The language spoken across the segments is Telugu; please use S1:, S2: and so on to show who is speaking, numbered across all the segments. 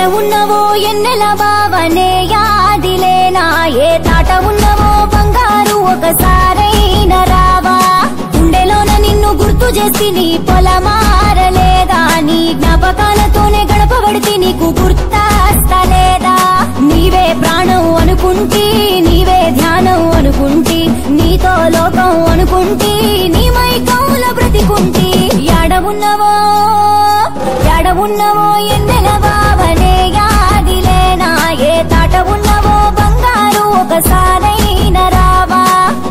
S1: ఉన్నవో ఎన్నెల బావనే యాదిలేనా ఏ తాట ఉన్నవో బంగారు ఒకసారైన రావా గుండెలోన నిన్ను గుర్తు చేసి నీ పొలమారలేదా నీ జ్ఞాపకాలతోనే గడపబడితే నీకు గుర్తాస్తలేదా నీవే ప్రాణం అనుకుంటి నీవే ధ్యానం అనుకుంటి నీతో లోకం అనుకుంటి నీ మైకంలో బ్రతికుంటి యాడ ఉన్నవో యాడ ఉన్నవో ఎన్నెల బావనే యాదిలేనా ఏ తాట ఉన్నవో బంగారు ఒకసారైన రావా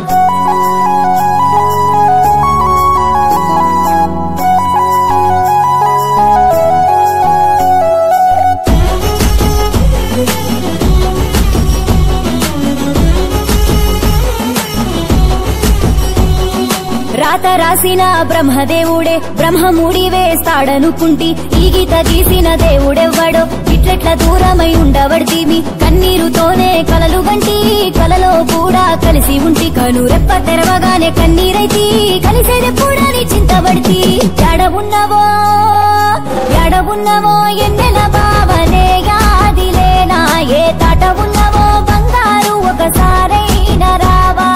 S1: రాత రాసిన బ్రహ్మదేవుడే బ్రహ్మముడి వేస్తాడనుకుంటి ఈ గీత గీసిన దేవుడెవ్వడో ఇట్లెట్ల దూరమై ఉండబడితీమి కన్నీరుతోనే కలలు గంటి కలలో కూడా కలిసి ఉంటి కను రెప్ప తెరవగానే కన్నీరైతి కలిసేదెప్పుడని చింతబడితి ఎడ ఉన్నవో ఎడ ఉన్నవో ఎన్నెల బావనే యాదిలేనా ఏ తాట ఉన్నవో బంగారు ఒకసారైన రావా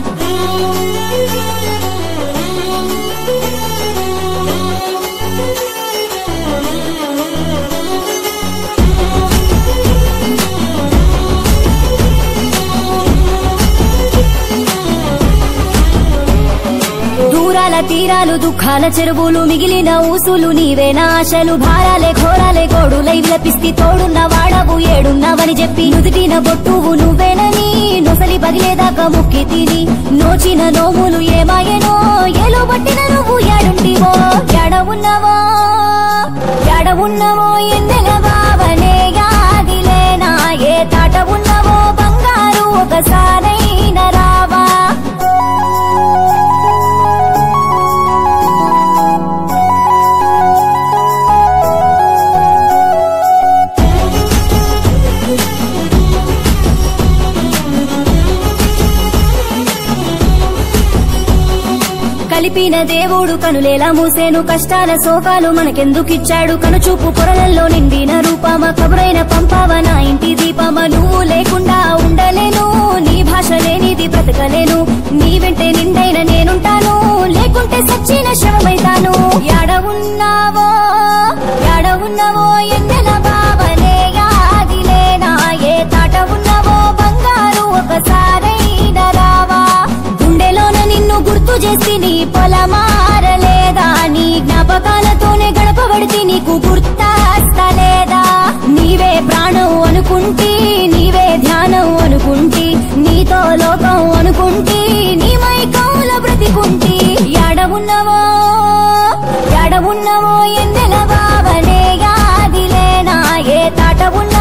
S1: దూరాల తీరాలు దుఃఖాల చెరువులు మిగిలిన ఊసులు నీవే నా ఆశలు భారాలే ఘోరాలే గోడులై విలపిస్తి తోడున్న వాడవు ఏడున్నావని చెప్పి నుదిటిన బొట్టువు నువ్వేనని నొసలి పగిలేదాకా ముక్కి తిని నోచిన నోములు ఏమాయనో ఏలో పట్టిన నువ్వు ఏడుంటివో ఎడ ఉన్నవో ఎడ ఉన్నవో ఎన్నెల బావనే యాదిలేనా ఏ తాట ఉన్నవో బంగారు ఒకసారైన రావా కలిపిన దేవుడు కనులేలా మూసేను కష్టాల శోకాలు మనకెందుకిచ్చాడు కనుచూపు పొరలల్లో నిండిన రూపమ కబురైన పంపావ నా ఇంటి దీపమ నువ్వు లేకుండా ఉండలేను నీ భాష లేనిది బ్రతకలేను నీ వెంటే నిండైన నేనుంటాను లేకుంటే సచ్చిన శవమైతాను యాడ ఉన్నావో యాడ ఉన్నావో ఎన్నెల బావనే యాదిలేనా ఏ తాట ఉన్నవో బంగారు ఒకసారైన రావా గుండెలోన నిన్ను గుర్తు చేసి నీ పొలమారలేదా నీ జ్ఞాపకాలతోనే గడపబడితే నీకు గుర్తాస్తలేదా నీవే ప్రాణం అనుకుంటి నీవే ధ్యానం అనుకుంటి నీతో లోకం అనుకుంటి నీ మైకంలో బ్రతికుంటి యాడ ఉన్నవో యాడ ఉన్నవో ఎన్నెల బావనే యాదిలేనా ఏ తాట ఉన్న